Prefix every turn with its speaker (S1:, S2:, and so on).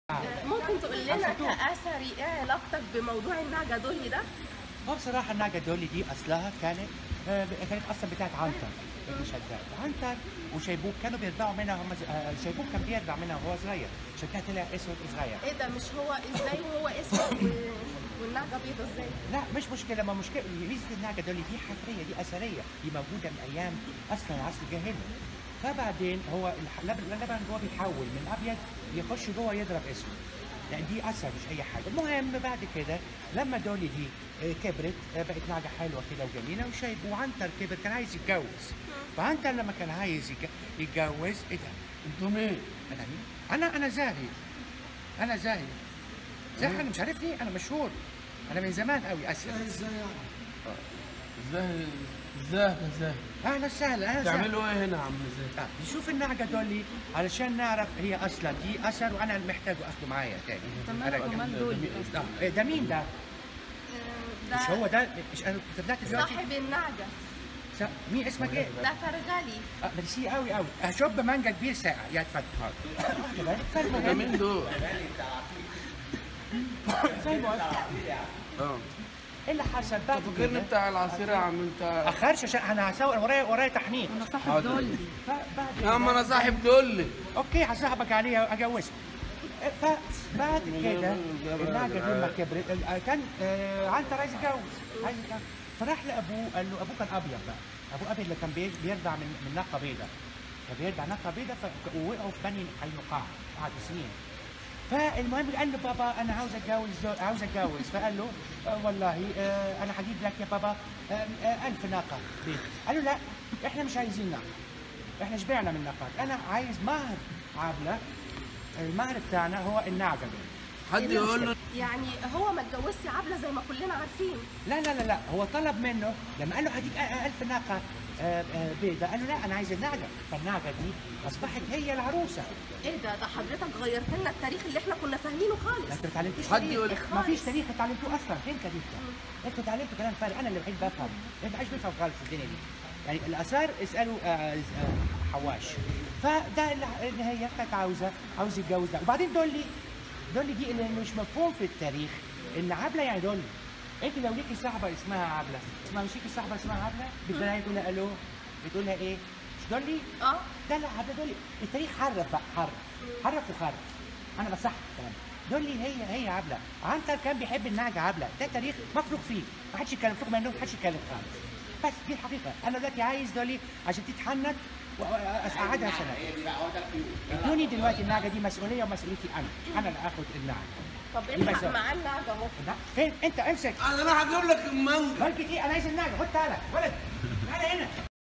S1: ممكن تقول لنا كأثري ايه علاقتك بموضوع النعجة دولي ده؟
S2: هو بصراحة النعجة دولي دي أصلها كانت آه، كانت أصلا بتاعت عنتر ابن شداد عنتر وشيبوك كانوا بيرضعوا منها هم ز- آه، شيبوك كان بيرضع منها وهو صغير عشان كده طلع اسود صغير
S1: ايه ده مش هو ازاي وهو اسود و- والنعجة بيضة ازاي؟
S2: لا مش مشكلة ما مشكلة ميزة النعجة دولي دي حفرية دي أثرية دي موجودة من أيام أصلا العصر الجاهلي فبعدين هو الح- اللبن اللبن جوه بيتحول من أبيض يخش جوه يضرب اسود لأن دي أثر مش أي حاجة المهم بعد كده لما دولي دي آه، كبرت آه، بقت نعجة حلوة كده وجميلة وشايب وعنتر كبر كان عايز يتجوز فعنتر لما كان عايز يتج- يتجوز ايه ده؟
S3: انتوا مين؟
S2: انا مين؟ انا انا زاهي انا زاهي زاهي انا مش عارف ليه انا مشهور انا من زمان قوي اسف
S3: ازاي يعني؟ ازاي ازاي ازاي؟
S2: اهلا وسهلا اهلا وسهلا
S3: تعملوا ايه هنا يا عم ازاي؟
S2: آه، نشوف النعجة دولي علشان نعرف هي اصلا دي اثر وانا محتاجه اخده معايا تاني
S4: طب
S2: أنا-
S4: مالك ومال دول
S2: آه، إيه ده مين ده؟
S1: ده
S2: مش هو ده مش انا كنت طلعت دلوقتي
S1: صاحب النعجة
S2: س- مين اسمك ايه؟
S1: ده فرغلي
S2: آه، ميرسي قوي قوي هشرب مانجا كبير ساقع يا اتفضل كده
S3: ده
S2: فالمهم
S3: مين دول؟
S2: فالمهم
S3: اه
S2: ايه اللي حصل بعد
S3: فكرني
S2: كده؟
S3: بتاع العصير يا عم انت
S2: اخرش عشان انا هسوي ورايا ورايا تحنيط
S4: انا صاحب
S3: حاضر.
S4: دول
S2: فبعد
S3: يا عم انا صاحب دولي
S2: اوكي هصاحبك عليها اجوزك فبعد كده النعجه دي لما كبرت آه، كان آه، عنتر عايز يتجوز عايز يتجوز فراح لابوه قال له ابوه كان ابيض بقى ابوه ابيض اللي كان بي- بيرضع من من ناقه بيضاء فبيرضع ناقه بيضاء ف- ووقعوا في بني قينقاع قعدوا سنين فالمهم قال له بابا انا عاوز اتجوز دو- عاوز اتجوز فقال له آه والله آه انا هجيب لك يا بابا آه آه ألف ناقه بيض قال له لا احنا مش عايزين ناقه احنا شبعنا من الناقات انا عايز مهر عبله المهر بتاعنا هو النعجه دي
S3: حد يقول له
S1: يعني هو ما اتجوزش عبلة زي ما كلنا عارفين
S2: لا لا لا لا هو طلب منه لما قال له هديك أ- ألف ناقة آه، آه، بيضة قال له لا أنا عايز النعجة فالنعجة دي أصبحت هي العروسة
S1: ايه ده ده حضرتك غيرت لنا التاريخ اللي احنا كنا فاهمينه
S2: ما
S1: خالص
S2: انتوا ما اتعلمتوش
S3: حد
S2: تاريخ
S3: يقول-
S2: ما فيش تاريخ اتعلمتوه أصلا فين تاريخ ده؟ انتوا اتعلمتوا كلام فارغ أنا اللي بحب بفهم انت عايش بفهم خالص في الدنيا دي يعني الآثار اسألوا آه، آه، حواش فده اللي اللي هي كانت عاوزة عاوز يتجوز ده وبعدين دولي دولي دي اللي مش مفهوم في التاريخ إن عبلة يعني دولي انت لو ليكي صاحبه اسمها عبله اسمها مش ليكي صاحبه اسمها عبله بتلاقيها تقول لها الو بتقول لها ايه مش دولي
S1: اه
S2: لا لا عبله دولي التاريخ حرف بقى حرف حرف وخرف انا بصح الكلام دولي هي هي عبله عنتر كان بيحب النعجه عبله ده تاريخ مفروغ فيه ما حدش يتكلم فوق منه ما حدش يتكلم خالص بس دي الحقيقه انا دلوقتي عايز دولي عشان تتحنط واقعدها سنه ادوني دلوقتي النعجه دي مسؤوليه ومسؤوليتي انا انا اللي اخد النعجه
S1: طب
S2: دي
S1: الحق
S2: مثلا.
S1: معاه النعجة اهو
S2: لا، فين انت امسك
S3: انا راح اجيب لك المانجا
S2: مالك ايه انا عايز النعجه خد تعالى ولد تعالى هنا